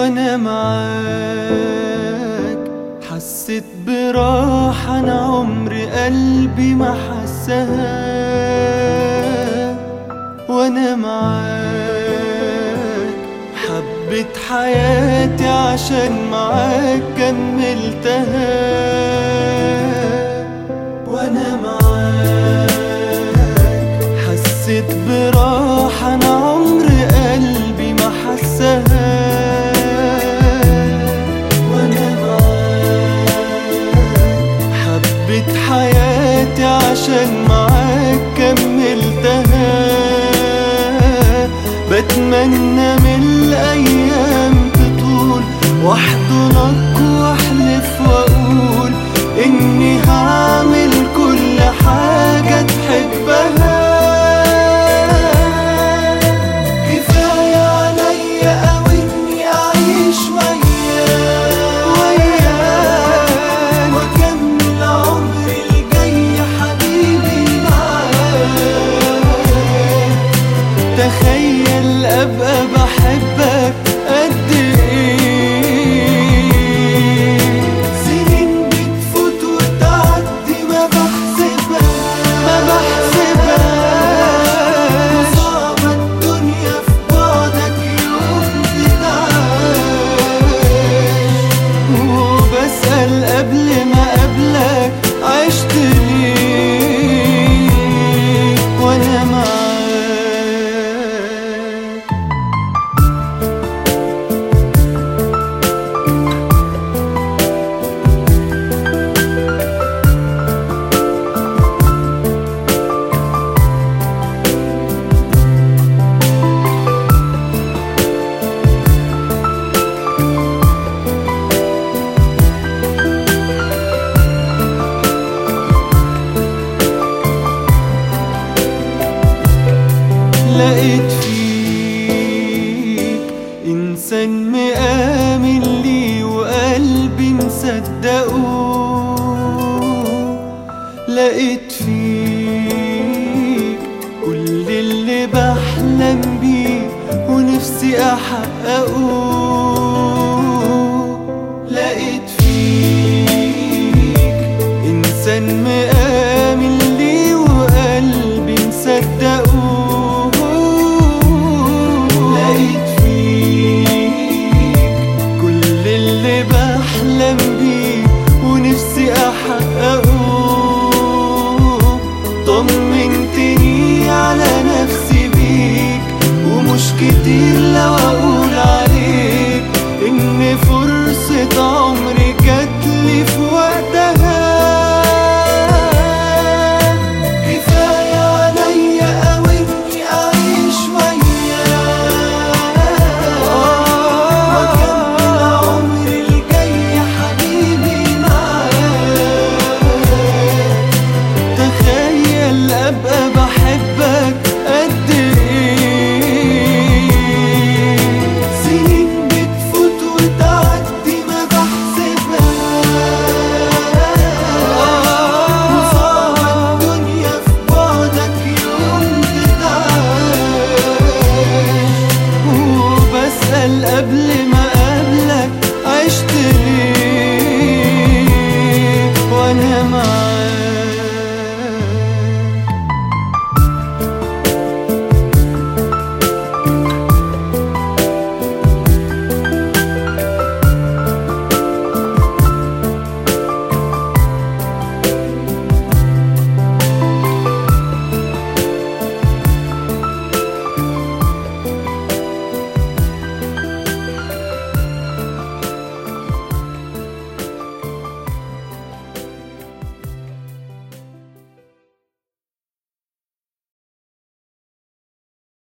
وانا معاك حسيت براحة انا عمر قلبي ما حسها وانا معاك حبيت حياتي عشان معاك كملتها وانا معاك حسيت براحة انا عمر قلبي ما حسها وانا معاك حبيت حياتي عشان معاك كملتها بتمنى من الايام تطول واحضنك واحلف واقول اني هعمل كل حاجة تحبها كفاية عليا أوي إني أعيش وياك وياك وأكمل عمري الجاي حبيبي معاك تخيل أبقى بحبك قد إيه سنين بتفوت وتعدي ما بحسبهاش ما بحسبهاش وصعبة الدنيا في بعدك يوم تتعاش وبسأل قبل ما قبلك عشت ليه وانا معاك لقيت فيك إنسان مآمن لي وقلبي مصدقه لقيت فيك كل اللي بحلم بيه ونفسي أحققه لقيت فيك إنسان مآمن لي وقلبي مصدقه لقيت فيك كل اللي بحلم بيه ونفسي أحققه طمنتني على نفسي بيك ومش كتير لو أقول عليك إن فرصة عمري جاتلي في وقتها كفاية عليا أوي إني أعيش وياك وأكمل عمري الجاي حبيبي معاك تخيل أبقى بحبك قد إيه سنين بتفوت وتعدي ما بحسبهاش وصعبة الدنيا في بعدك يوم تتعاش وبسأل قبل ما قبلك عشت ليه وأنا معاك